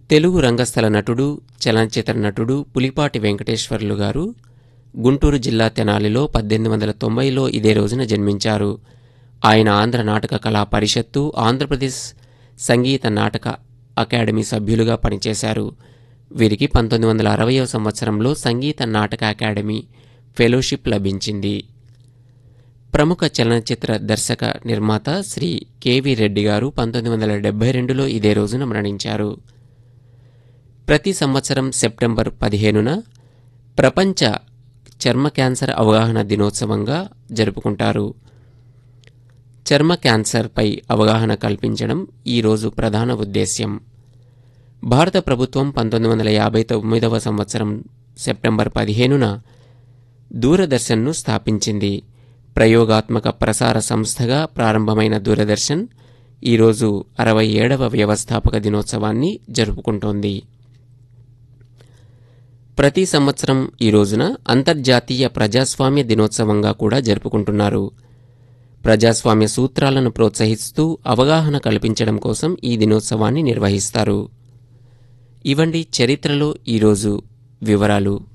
తెలుగు రంగస్థల నటుడు చలనచిత్ర నటుడు పులిపాటి వెంకటేశ్వర్లు గారు గుంటూరు జిల్లా తెనాలిలో పద్దెనిమిది వందల తొంభైలో ఇదే రోజున జన్మించారు ఆయన ఆంధ్ర నాటక కళా పరిషత్తు ఆంధ్రప్రదేశ్ సంగీత నాటక అకాడమీ సభ్యులుగా పనిచేశారు వీరికి పంతొమ్మిది వందల అరవయవ సంవత్సరంలో సంగీత నాటక అకాడమీ ఫెలోషిప్ లభించింది ప్రముఖ చలనచిత్ర దర్శక నిర్మాత శ్రీ కెవి రెడ్డి గారు పంతొమ్మిది వందల డెబ్బై రెండులో ఇదే రోజున మరణించారు ప్రతి సంవత్సరం సెప్టెంబర్ పదిహేనున ప్రపంచ చర్మ క్యాన్సర్ అవగాహన దినోత్సవంగా జరుపుకుంటారు చర్మ క్యాన్సర్పై అవగాహన కల్పించడం ఈ రోజు ప్రధాన ఉద్దేశ్యం భారత ప్రభుత్వం పంతొమ్మిది వందల యాభై తొమ్మిదవ సంవత్సరం సెప్టెంబర్ పదిహేనున దూరదర్శన్ను స్థాపించింది ప్రయోగాత్మక ప్రసార సంస్థగా ప్రారంభమైన దూరదర్శన్ ఈరోజు అరవై ఏడవ వ్యవస్థాపక దినోత్సవాన్ని జరుపుకుంటోంది ప్రతి సంవత్సరం ఈ రోజున అంతర్జాతీయ ప్రజాస్వామ్య దినోత్సవంగా కూడా జరుపుకుంటున్నారు ప్రజాస్వామ్య సూత్రాలను ప్రోత్సహిస్తూ అవగాహన కల్పించడం కోసం ఈ దినోత్సవాన్ని నిర్వహిస్తారు ఇవండి చరిత్రలో ఈరోజు వివరాలు